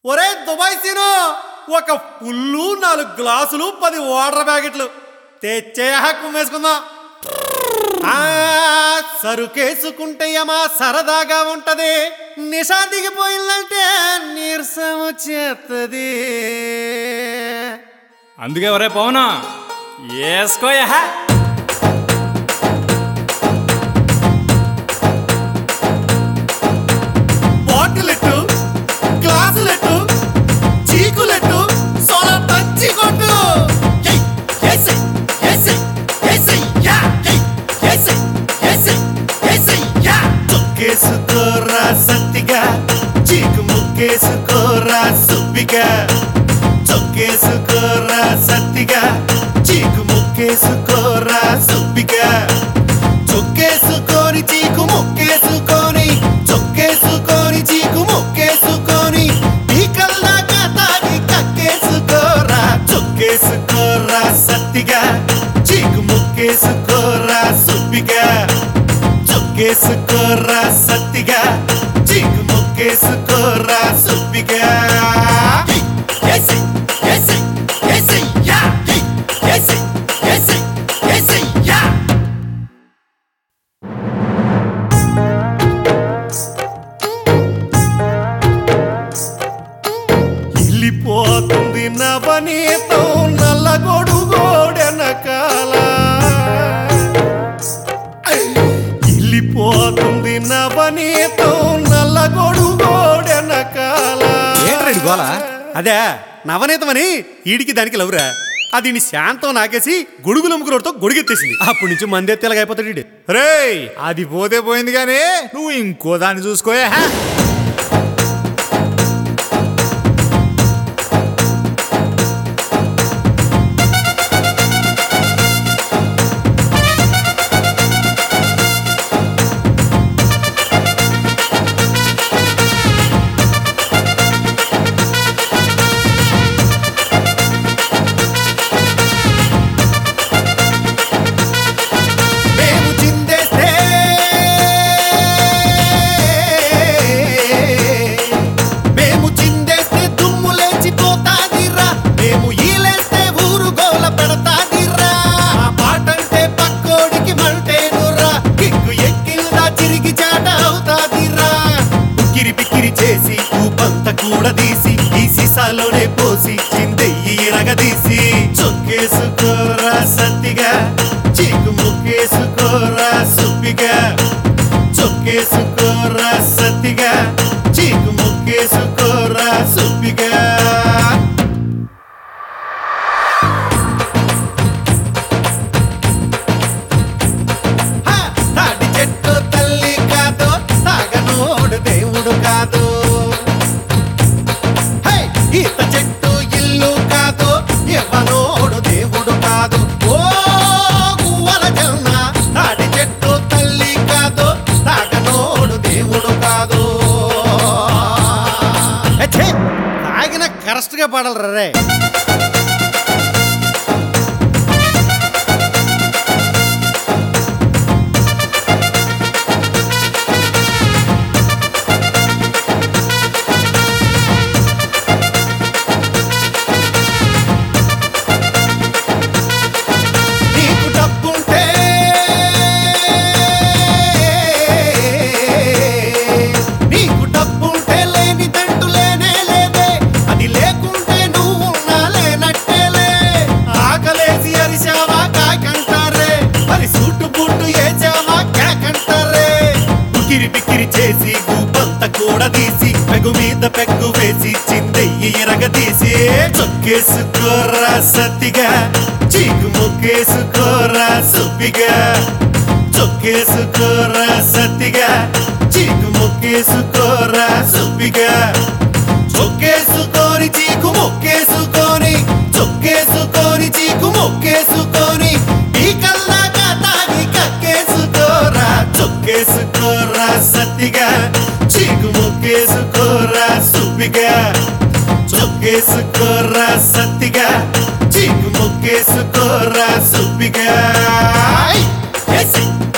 ఒరే Dubai scene ఒక పుల్లు నాలుగు గ్లాసులు పది వాటర్ ప్యాకెట్లు తెచ్చే కుమ్మేసుకుందాం ఆ, సరుకేసుకుంటే యమా సరదాగా ఉంటది నిషా దిగిపోయిందంటే నీరసం వచ్చేస్తుంది అందుకే ఒరే పవను వేసుకోయా బాటిలెట్టు గ్లాసులెట్టు చీకులెట్టు సోలా పంచి కొట్టు Yay! Yes! Yes! Yes! Yeah! Yay! Yes! Yes! Yes! Yeah! తొక్కేసుకోరా సత్తిగా చీకు ముక్కేసుకోరా సుబ్బిగా చొక్కేసుకోరా సత్తిగా చీకు ముక్కేసుకోరా సుబ్బిగా చొక్కేసుకొని చీకు ముక్కేసుకొని చొక్కేసుకొని చీకు ముక్కేసుకొని పీకల్లాగా తాగి కక్కేసుకోరా చొక్కేసుకోరా సత్తిగా చీకు ముక్కేసుకోరా సుబ్బిగా చొక్కేసుకోరా సత్తిగా చీకు ముక్కేసుకోరా సుబ్బిగా Yes! Yes! Yes! Yeah! Yay! Yes! Yes! Yes! Yeah! వెళ్ళిపోతుంది నవనీతం నల్లగొడుగోడెనకాల వెళ్ళిపోతుంది నవనీతం నల్లగొడుగోడెనకాల ఏంట్రా ఇది గోల? అదే నవనీతమని ఈడికి దానికి లవ్రా అది నీ శాంతం నాకేసి గొడుగుల ముగ్గురుతో గొడుగెత్తేసింది అప్పటి నుంచి మందే తెలగైపోతాడు ఈడు రేయ్ అది పోతే పోయింది కానీ నువ్వు ఇంకో దాన్ని చూసుకోయా మేము చిందేస్తే మేము చిందేస్తే దుమ్ము లేచిపోతాదిరా మేము ఈలేస్తే ఊరు గోల పెడతాదిరా ఆ పాటంటే పక్కోడికి మంటేనురా కిక్కు ఎక్కిందా చిరిగి చాట అవుతాదిరా ఉక్కిరి బిక్కిరి చేసి ఊపంత కూడా తీసి ఈ సీసాలోనే పోసి చిందెయ్యి ఇరగదీసి చొక్కేసుకోరా సత్తిగా చీకు ముక్కేసుకోరా సుప్పిగా చొక్కేసుకోరా సత్తిగా చీకు ముక్కేసుకోరా సుప్పిగా హా! తాటి చెట్టు తల్లి కాదు తాగనోడు దేవుడు కాదు హే! ఈత చెట్టు ఇల్లు కాదు ఎవనోడు దేవుడు కాదు ఓ గువ్వల జొన్న తాటి చెట్టు తల్లి కాదు తాగనోడు దేవుడు కాదు ఛే! తాగిన కరెక్ట్గా పాడాలి రే నీకు డబ్బుంటే నీకు డబ్బుంటే లేని దంటు లేనే లేదే అది లేకుంటే నువ్వు ఉన్నా లేనట్టేలే ఆకలేసి అరిచావా కాకంటారే మరి సూటు బూటు ఏచావా కాకంటారే ఉకిరి బిక్కిరి చేసి గూపంత కూడా తీసి పెగు మీద పెగ్గు వేసి చిందెయ్యి ఎరగదీసి చొక్కేసుకోరా సత్తిగా చీకు ముక్కేసుకోరా సుబ్బిగా చొక్కేసుకోరా సత్తిగా చీకు ముక్కేసుకోరా సుబ్బిగా చొక్కేసుకొని చీకు మొక్కేసుకొని చొక్కేసుకొని చీకు మొక్కేసుకొని పీకల్లాగా తాగి కక్కేసుకోరా చొక్కేసుకోరా సత్తిగా చీకు మొక్కేసుకోరా సుబ్బిగా చొక్కేసుకోరా సత్తిగా చీకు మొక్కేసుకోరా సుబ్బిగా Yes!